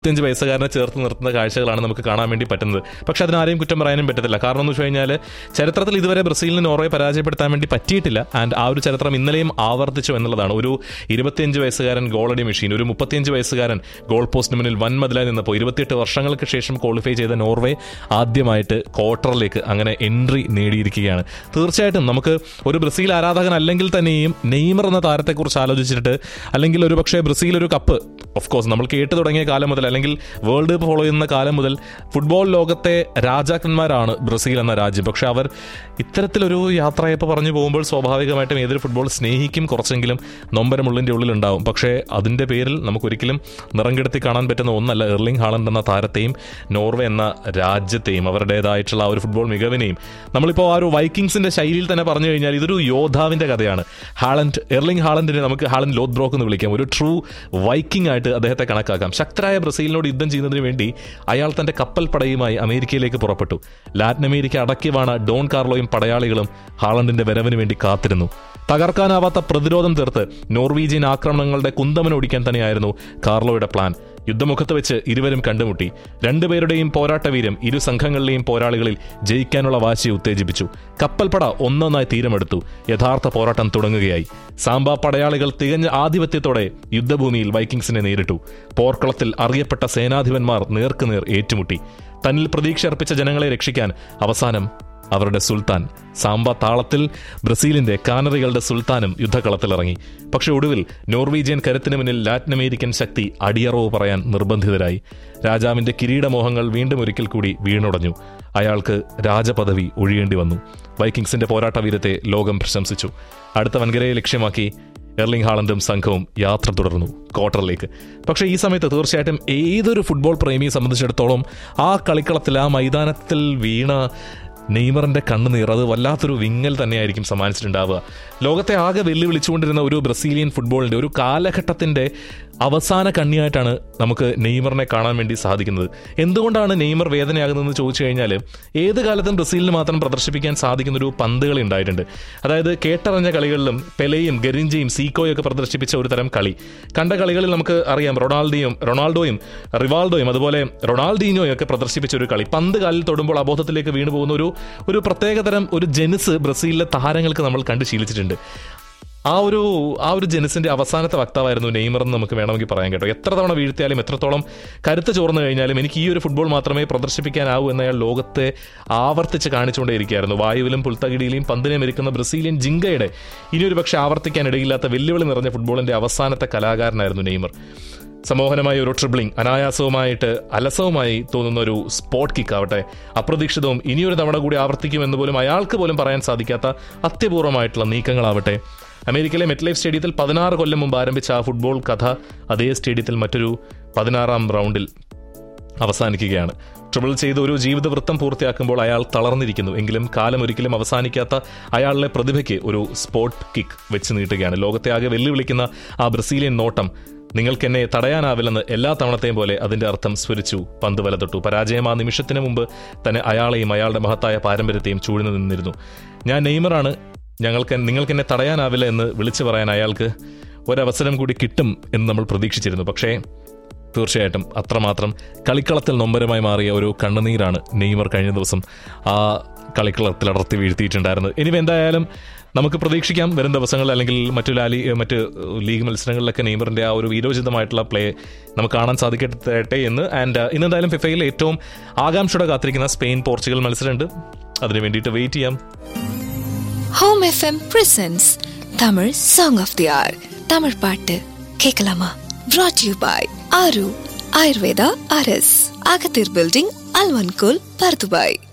ഇരുപത്തിയഞ്ച് വയസ്സുകാരനെ ചേർത്ത് നിർത്തുന്ന കാഴ്ചകളാണ് നമുക്ക് കാണാൻ വേണ്ടി പറ്റുന്നത് പക്ഷെ അതിനാരെയും കുറ്റം പറയാനും പറ്റത്തില്ല കാരണം എന്ന് വെച്ച് കഴിഞ്ഞാൽ ചരിത്രത്തിൽ ഇതുവരെ ബ്രസീലിന് നോർവേ പരാജയപ്പെടുത്താൻ വേണ്ടി പറ്റിയിട്ടില്ല ആൻഡ് ആ ഒരു ചരിത്രം ഇന്നലെയും ആവർത്തിച്ചു എന്നുള്ളതാണ് ഒരു ഇരുപത്തിയഞ്ച് വയസ്സുകാരൻ ഗോളടി മെഷീൻ ഒരു മുപ്പത്തിയഞ്ച് വയസ്സുകാരൻ ഗോൾ പോസ്റ്റിന് മുന്നിൽ വൻ മതിലായി നിന്നപ്പോൾ ഇരുപത്തിയെട്ട് വർഷങ്ങൾക്ക് ശേഷം ക്വാളിഫൈ ചെയ്ത നോർവേ ആദ്യമായിട്ട് ക്വാർട്ടറിലേക്ക് അങ്ങനെ എൻട്രി നേടിയിരിക്കുകയാണ് തീർച്ചയായിട്ടും നമുക്ക് ഒരു ബ്രസീൽ ആരാധകൻ അല്ലെങ്കിൽ തന്നെയും നെയ്മർ എന്ന താരത്തെക്കുറിച്ച് ആലോചിച്ചിട്ട് അല്ലെങ്കിൽ ഒരു പക്ഷേ ബ്രസീൽ ഒരു കപ്പ് ഓഫ് കോഴ്സ് നമ്മൾ കേട്ട് തുടങ്ങിയ കാലം മുതൽ അല്ലെങ്കിൽ വേൾഡ് കപ്പ് ഫോളോ ചെയ്യുന്ന കാലം മുതൽ ഫുട്ബോൾ ലോകത്തെ രാജാക്കന്മാരാണ് ബ്രസീൽ എന്ന രാജ്യം പക്ഷെ അവർ ഇത്തരത്തിലൊരു യാത്രയപ്പോൾ പറഞ്ഞു പോകുമ്പോൾ സ്വാഭാവികമായിട്ടും ഏതൊരു ഫുട്ബോൾ സ്നേഹിക്കും കുറച്ചെങ്കിലും നൊമ്പരമുള്ളിൻ്റെ ഉള്ളിലുണ്ടാവും പക്ഷേ അതിൻ്റെ പേരിൽ നമുക്കൊരിക്കലും നിറം കെടുത്തി കാണാൻ പറ്റുന്ന ഒന്നല്ല എർലിംഗ് ഹാളണ്ട് എന്ന താരത്തെയും നോർവേ എന്ന രാജ്യത്തെയും അവരുടേതായിട്ടുള്ള ആ ഒരു ഫുട്ബോൾ മികവിനെയും നമ്മളിപ്പോൾ ആ ഒരു വൈക്കിങ്സിന്റെ ശൈലിയിൽ തന്നെ പറഞ്ഞു കഴിഞ്ഞാൽ ഇതൊരു യോദ്ധാവിന്റെ കഥയാണ് ഹാളൻഡ് എർലിംഗ് ഹാളൻഡിനെ നമുക്ക് ഹാളൻഡ് ലോത്ത് ബ്രോക്ക് എന്ന് വിളിക്കാം ഒരു ട്രൂ വൈക്കിംഗ് ആയിട്ട് അദ്ദേഹത്തെ കണക്കാക്കാം ശക്തരായ ബ്രസീലിനോട് യുദ്ധം ചെയ്യുന്നതിന് വേണ്ടി അയാൾ തന്റെ കപ്പൽ പടയുമായി അമേരിക്കയിലേക്ക് പുറപ്പെട്ടു ലാറ്റിൻ അമേരിക്ക അടക്കിവാണ ഡോൺ കാർലോയും പടയാളികളും ഹാളണ്ടിന്റെ വരവിന് വേണ്ടി കാത്തിരുന്നു തകർക്കാനാവാത്ത പ്രതിരോധം തീർത്ത് നോർവീജിയൻ ആക്രമണങ്ങളുടെ കുന്തമനൊടിക്കാൻ തന്നെയായിരുന്നു കാർലോയുടെ പ്ലാൻ യുദ്ധമുഖത്ത് വെച്ച് ഇരുവരും കണ്ടുമുട്ടി രണ്ടുപേരുടെയും പോരാട്ടവീരം ഇരു സംഘങ്ങളിലെയും പോരാളികളിൽ ജയിക്കാനുള്ള വാശിയെ ഉത്തേജിപ്പിച്ചു കപ്പൽപ്പട ഒന്നൊന്നായി തീരമെടുത്തു യഥാർത്ഥ പോരാട്ടം തുടങ്ങുകയായി സാമ്പ പടയാളികൾ തികഞ്ഞ ആധിപത്യത്തോടെ യുദ്ധഭൂമിയിൽ വൈക്കിങ്സിനെ നേരിട്ടു പോർക്കളത്തിൽ അറിയപ്പെട്ട സേനാധിപന്മാർ നേർക്കുനേർ ഏറ്റുമുട്ടി തന്നിൽ പ്രതീക്ഷ അർപ്പിച്ച ജനങ്ങളെ രക്ഷിക്കാൻ അവസാനം അവരുടെ സുൽത്താൻ സാമ്പ താളത്തിൽ ബ്രസീലിന്റെ കാനറികളുടെ സുൽത്താനും യുദ്ധക്കളത്തിലിറങ്ങി പക്ഷെ ഒടുവിൽ നോർവീജിയൻ കരുത്തിന് മുന്നിൽ ലാറ്റിൻ അമേരിക്കൻ ശക്തി അടിയറവ് പറയാൻ നിർബന്ധിതരായി രാജാവിന്റെ കിരീടമോഹങ്ങൾ വീണ്ടും ഒരിക്കൽ കൂടി വീണുടഞ്ഞു അയാൾക്ക് രാജപദവി ഒഴിയേണ്ടി വന്നു വൈക്കിങ്സിന്റെ പോരാട്ടവീരത്തെ ലോകം പ്രശംസിച്ചു അടുത്ത വൻകരയെ ലക്ഷ്യമാക്കി എർലിംഗ് ഹാളണ്ടും സംഘവും യാത്ര തുടർന്നു ക്വാർട്ടറിലേക്ക് പക്ഷേ ഈ സമയത്ത് തീർച്ചയായിട്ടും ഏതൊരു ഫുട്ബോൾ പ്രേമിയെ സംബന്ധിച്ചിടത്തോളം ആ കളിക്കളത്തിൽ ആ മൈതാനത്തിൽ വീണ നെയ്മറിന്റെ കണ്ണുനീർ അത് വല്ലാത്തൊരു വിങ്ങൽ തന്നെയായിരിക്കും സമ്മാനിച്ചിട്ടുണ്ടാവുക ലോകത്തെ ആകെ വെല്ലുവിളിച്ചുകൊണ്ടിരുന്ന ഒരു ബ്രസീലിയൻ ഫുട്ബോളിന്റെ ഒരു കാലഘട്ടത്തിന്റെ അവസാന കണ്ണിയായിട്ടാണ് നമുക്ക് നെയ്മറിനെ കാണാൻ വേണ്ടി സാധിക്കുന്നത് എന്തുകൊണ്ടാണ് നെയ്മർ വേദനയാകുന്നതെന്ന് ചോദിച്ചു കഴിഞ്ഞാൽ ഏത് കാലത്തും ബ്രസീലിന് മാത്രം പ്രദർശിപ്പിക്കാൻ സാധിക്കുന്ന ഒരു പന്തുകളി ഉണ്ടായിട്ടുണ്ട് അതായത് കേട്ടറിഞ്ഞ കളികളിലും പെലെയും ഗരിഞ്ചയും സീക്കോയും ഒക്കെ പ്രദർശിപ്പിച്ച ഒരു തരം കളി കണ്ട കളികളിൽ നമുക്ക് അറിയാം റൊണാൾഡിയും റൊണാൾഡോയും റിവാൾഡോയും അതുപോലെ റൊണാൾഡീനോയും ഒക്കെ പ്രദർശിപ്പിച്ച ഒരു കളി പന്ത് കാലിൽ തൊടുമ്പോൾ അബോധത്തിലേക്ക് വീണു പോകുന്ന ഒരു ഒരു പ്രത്യേകതരം ഒരു ജനുസ് ബ്രസീലിലെ താരങ്ങൾക്ക് നമ്മൾ കണ്ട് ശീലിച്ചിട്ടുണ്ട് ആ ഒരു ആ ഒരു ജനസിന്റെ അവസാനത്തെ വക്താവായിരുന്നു നെയ്മർ എന്ന് നമുക്ക് വേണമെങ്കിൽ പറയാൻ കേട്ടോ എത്ര തവണ വീഴ്ത്തിയാലും എത്രത്തോളം കരുത്ത് ചോർന്നു കഴിഞ്ഞാലും എനിക്ക് ഈ ഒരു ഫുട്ബോൾ മാത്രമേ പ്രദർശിപ്പിക്കാനാവൂ എന്ന് അയാൾ ലോകത്തെ ആവർത്തിച്ച് കാണിച്ചുകൊണ്ടേയിരിക്കുകയായിരുന്നു വായുവിലും പുൽത്തകിടിയിലും പന്തിനെ മെരിക്കുന്ന ബ്രസീലിയൻ ജിങ്കയുടെ ഇനിയൊരു പക്ഷേ ആവർത്തിക്കാൻ ഇടയില്ലാത്ത വെല്ലുവിളി നിറഞ്ഞ ഫുട്ബോളിന്റെ അവസാനത്തെ കലാകാരനായിരുന്നു നെയ്മർ സമോഹനമായ ഒരു ട്രിബിളിംഗ് അനായാസവുമായിട്ട് അലസവുമായി തോന്നുന്ന ഒരു സ്പോട്ട് കിക്ക് ആവട്ടെ അപ്രതീക്ഷിതവും ഇനിയൊരു തവണ കൂടി ആവർത്തിക്കുമെന്ന് പോലും അയാൾക്ക് പോലും പറയാൻ സാധിക്കാത്ത അത്യപൂർവമായിട്ടുള്ള നീക്കങ്ങളാവട്ടെ അമേരിക്കയിലെ മെറ്റ്ലൈഫ് സ്റ്റേഡിയത്തിൽ പതിനാറ് കൊല്ലം മുമ്പ് ആരംഭിച്ച ആ ഫുട്ബോൾ കഥ അതേ സ്റ്റേഡിയത്തിൽ മറ്റൊരു പതിനാറാം റൗണ്ടിൽ അവസാനിക്കുകയാണ് ട്രിബിൾ ചെയ്ത് ഒരു ജീവിതവൃത്തം പൂർത്തിയാക്കുമ്പോൾ അയാൾ തളർന്നിരിക്കുന്നു എങ്കിലും കാലം ഒരിക്കലും അവസാനിക്കാത്ത അയാളുടെ പ്രതിഭയ്ക്ക് ഒരു സ്പോട്ട് കിക്ക് വെച്ച് നീട്ടുകയാണ് ലോകത്തെ ആകെ വെല്ലുവിളിക്കുന്ന ആ ബ്രസീലിയൻ നോട്ടം നിങ്ങൾക്ക് എന്നെ തടയാനാവില്ലെന്ന് എല്ലാ തവണത്തെയും പോലെ അതിന്റെ അർത്ഥം സ്ഫുരിച്ചു പന്ത് വലതൊട്ടു പരാജയം ആ നിമിഷത്തിന് മുമ്പ് തന്നെ അയാളെയും അയാളുടെ മഹത്തായ പാരമ്പര്യത്തെയും ചൂഴ്ന്നു നിന്നിരുന്നു ഞാൻ നെയ്മറാണ് ഞങ്ങൾക്ക് നിങ്ങൾക്ക് എന്നെ തടയാനാവില്ല എന്ന് വിളിച്ചു പറയാൻ അയാൾക്ക് ഒരവസരം കൂടി കിട്ടും എന്ന് നമ്മൾ പ്രതീക്ഷിച്ചിരുന്നു പക്ഷേ തീർച്ചയായിട്ടും അത്രമാത്രം കളിക്കളത്തിൽ നൊമ്പരമായി മാറിയ ഒരു കണ്ണുനീരാണ് നെയ്മർ കഴിഞ്ഞ ദിവസം ആ കളിക്കളത്തിൽ അടർത്തി വീഴ്ത്തിയിട്ടുണ്ടായിരുന്നത് ഇനി എന്തായാലും നമുക്ക് പ്രതീക്ഷിക്കാം വരും ദിവസങ്ങളിൽ അല്ലെങ്കിൽ മറ്റു ലാലി മറ്റ് ലീഗ് മത്സരങ്ങളിലൊക്കെ നെയ്മറിന്റെ ആ ഒരു വീരോചിതമായിട്ടുള്ള പ്ലേ നമുക്ക് കാണാൻ സാധിക്കട്ടെ എന്ന് ആൻഡ് ഇന്ന് എന്തായാലും ഫിഫയിൽ ഏറ്റവും ആകാംക്ഷയുടെ കാത്തിരിക്കുന്ന സ്പെയിൻ പോർച്ചുഗൽ മത്സരമുണ്ട് അതിനു വേണ്ടിയിട്ട് വെയിറ്റ് ചെയ്യാം home FM presents Tamil song of the hour Tamil பாட்டு கேட்கலாமா brought யூ பாய் ஆரு ஆயுர்வேதா அரஸ் அகத்தீர் பில்டிங் அல்வன்கோல் பர்துபாய்